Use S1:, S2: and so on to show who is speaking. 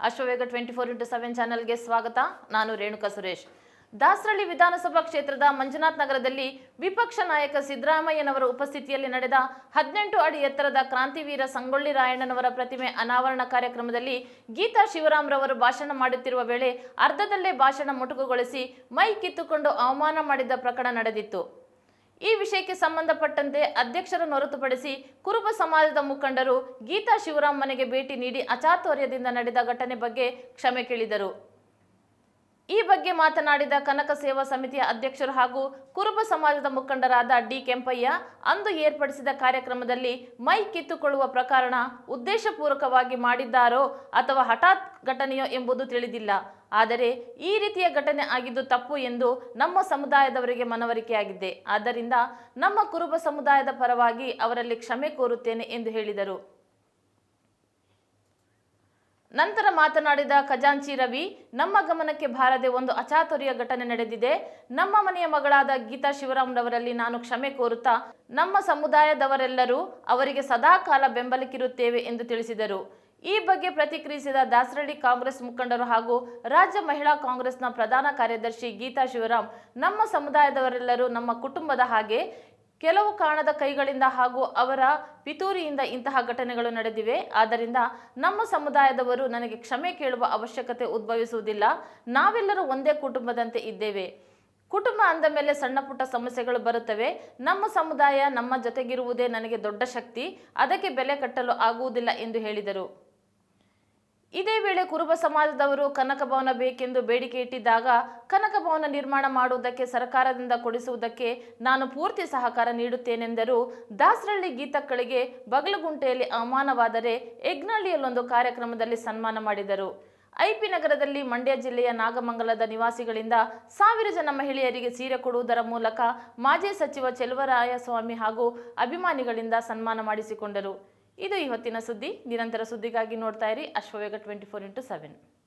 S1: Ashwavega twenty four into seven ಚಾನೆಲ್ಗೆ ಸ್ವಾಗತ ನಾನು ರೇಣುಕಾ ಸುರೇಶ್ ದಾಸರಳ್ಳಿ ವಿಧಾನಸಭಾ ಕ್ಷೇತ್ರದ ಮಂಜುನಾಥ್ ನಗರದಲ್ಲಿ ವಿಪಕ್ಷ ನಾಯಕ ಸಿದ್ದರಾಮಯ್ಯನವರ ಉಪಸ್ಥಿತಿಯಲ್ಲಿ ನಡೆದ ಹದಿನೆಂಟು ಅಡಿ ಎತ್ತರದ ಕ್ರಾಂತಿವೀರ ಸಂಗೊಳ್ಳಿ ರಾಯಣ್ಣನವರ ಪ್ರತಿಮೆ ಅನಾವರಣ ಕಾರ್ಯಕ್ರಮದಲ್ಲಿ ಗೀತಾ ಶಿವರಾಮ್ರವರು ಭಾಷಣ ಮಾಡುತ್ತಿರುವ ವೇಳೆ ಅರ್ಧದಲ್ಲೇ ಭಾಷಣ ಮೊಟಕುಗೊಳಿಸಿ ಮೈ ಕಿತ್ತುಕೊಂಡು ಅವಮಾನ ಮಾಡಿದ್ದ ಪ್ರಕರಣ ನಡೆದಿತ್ತು ಈ ವಿಷಯಕ್ಕೆ ಸಂಬಂಧಪಟ್ಟಂತೆ ಅಧ್ಯಕ್ಷರನ್ನು ಹೊರತುಪಡಿಸಿ ಕುರುಬ ಸಮಾಜದ ಮುಖಂಡರು ಗೀತಾ ಶಿವರಾಮ್ ಮನೆಗೆ ಭೇಟಿ ನೀಡಿ ಅಚಾತುರ್ಯದಿಂದ ನಡೆದ ಘಟನೆ ಬಗ್ಗೆ ಕ್ಷಮೆ ಕೇಳಿದರು ಈ ಬಗ್ಗೆ ಮಾತನಾಡಿದ ಕನಕ ಸೇವಾ ಸಮಿತಿಯ ಅಧ್ಯಕ್ಷರು ಹಾಗೂ ಕುರುಬ ಸಮಾಜದ ಮುಖಂಡರಾದ ಡಿ ಕೆಂಪಯ್ಯ ಅಂದು ಏರ್ಪಡಿಸಿದ ಕಾರ್ಯಕ್ರಮದಲ್ಲಿ ಮೈ ಕಿತ್ತುಕೊಳ್ಳುವ ಪ್ರಕರಣ ಉದ್ದೇಶಪೂರ್ವಕವಾಗಿ ಮಾಡಿದ್ದಾರೋ ಅಥವಾ ಹಠಾತ್ ಘಟನೆಯೋ ಎಂಬುದು ತಿಳಿದಿಲ್ಲ ಆದರೆ ಈ ರೀತಿಯ ಘಟನೆ ಆಗಿದ್ದು ತಪ್ಪು ಎಂದು ನಮ್ಮ ಸಮುದಾಯದವರಿಗೆ ಮನವರಿಕೆಯಾಗಿದೆ ಆದ್ದರಿಂದ ನಮ್ಮ ಕುರುಬ ಸಮುದಾಯದ ಪರವಾಗಿ ಅವರಲ್ಲಿ ಕ್ಷಮೆ ಕೋರುತ್ತೇನೆ ಎಂದು ಹೇಳಿದರು ನಂತರ ಮಾತನಾಡಿದ ಖಜಾಂಚಿ ರವಿ ನಮ್ಮ ಗಮನಕ್ಕೆ ಬಾರದೆ ಒಂದು ಅಚಾತುರ್ಯ ಘಟನೆ ನಡೆದಿದೆ ನಮ್ಮ ಮನೆಯ ಮಗಳಾದ ಗೀತಾ ಶಿವರಾಮ್ರವರಲ್ಲಿ ನಾನು ಕ್ಷಮೆ ಕೋರುತ್ತಾ ನಮ್ಮ ಸಮುದಾಯದವರೆಲ್ಲರೂ ಅವರಿಗೆ ಸದಾಕಾಲ ಬೆಂಬಲಕ್ಕಿರುತ್ತೇವೆ ಎಂದು ತಿಳಿಸಿದರು ಈ ಬಗ್ಗೆ ಪ್ರತಿಕ್ರಿಯಿಸಿದ ದಾಸರಳ್ಳಿ ಕಾಂಗ್ರೆಸ್ ಮುಖಂಡರು ಹಾಗೂ ರಾಜ್ಯ ಮಹಿಳಾ ಕಾಂಗ್ರೆಸ್ನ ಪ್ರಧಾನ ಕಾರ್ಯದರ್ಶಿ ಗೀತಾ ಶಿವರಾಮ್ ನಮ್ಮ ಸಮುದಾಯದವರೆಲ್ಲರೂ ನಮ್ಮ ಕುಟುಂಬದ ಹಾಗೆ ಕೆಲವು ಕಾಣದ ಕೈಗಳಿಂದ ಹಾಗೂ ಅವರ ಪಿತೂರಿಯಿಂದ ಇಂತಹ ಘಟನೆಗಳು ನಡೆದಿವೆ ಆದ್ದರಿಂದ ನಮ್ಮ ಸಮುದಾಯದವರು ನನಗೆ ಕ್ಷಮೆ ಕೇಳುವ ಅವಶ್ಯಕತೆ ಉದ್ಭವಿಸುವುದಿಲ್ಲ ನಾವೆಲ್ಲರೂ ಒಂದೇ ಕುಟುಂಬದಂತೆ ಇದ್ದೇವೆ ಕುಟುಂಬ ಅಂದ ಮೇಲೆ ಸಣ್ಣ ಪುಟ್ಟ ಸಮಸ್ಯೆಗಳು ಬರುತ್ತವೆ ನಮ್ಮ ಸಮುದಾಯ ನಮ್ಮ ಜೊತೆಗಿರುವುದೇ ನನಗೆ ದೊಡ್ಡ ಶಕ್ತಿ ಅದಕ್ಕೆ ಬೆಲೆ ಕಟ್ಟಲು ಆಗುವುದಿಲ್ಲ ಎಂದು ಹೇಳಿದರು ಇದೇ ವೇಳೆ ಕುರುಬ ಸಮಾಜದವರು ಕನಕ ಭವನ ಬೇಕೆಂದು ಬೇಡಿಕೆ ಇಟ್ಟಿದ್ದಾಗ ಕನಕ ಭವನ ನಿರ್ಮಾಣ ಮಾಡುವುದಕ್ಕೆ ಸರ್ಕಾರದಿಂದ ಕೊಡಿಸುವುದಕ್ಕೆ ನಾನು ಪೂರ್ತಿ ಸಹಕಾರ ನೀಡುತ್ತೇನೆಂದರು ದಾಸರಳ್ಳಿ ಗೀತಕ್ಕಳಿಗೆ ಬಗಲಗುಂಟೆಯಲ್ಲಿ ಅವಮಾನವಾದರೆ ಯಗ್ನಳ್ಳಿಯಲ್ಲೊಂದು ಕಾರ್ಯಕ್ರಮದಲ್ಲಿ ಸನ್ಮಾನ ಮಾಡಿದರು ಐಪಿ ನಗರದಲ್ಲಿ ಮಂಡ್ಯ ಜಿಲ್ಲೆಯ ನಾಗಮಂಗಲದ ನಿವಾಸಿಗಳಿಂದ ಸಾವಿರ ಜನ ಮಹಿಳೆಯರಿಗೆ ಸೀರೆ ಕೊಡುವುದರ ಮೂಲಕ ಮಾಜಿ ಸಚಿವ ಚೆಲುವರಾಯಸ್ವಾಮಿ ಹಾಗೂ ಅಭಿಮಾನಿಗಳಿಂದ ಸನ್ಮಾನ ಮಾಡಿಸಿಕೊಂಡರು ಇದು ಇವತ್ತಿನ ಸುದ್ದಿ ನಿರಂತರ ಸುದ್ದಿಗಾಗಿ ನೋಡ್ತಾ ಇರಿ Ashwavega twenty four into seven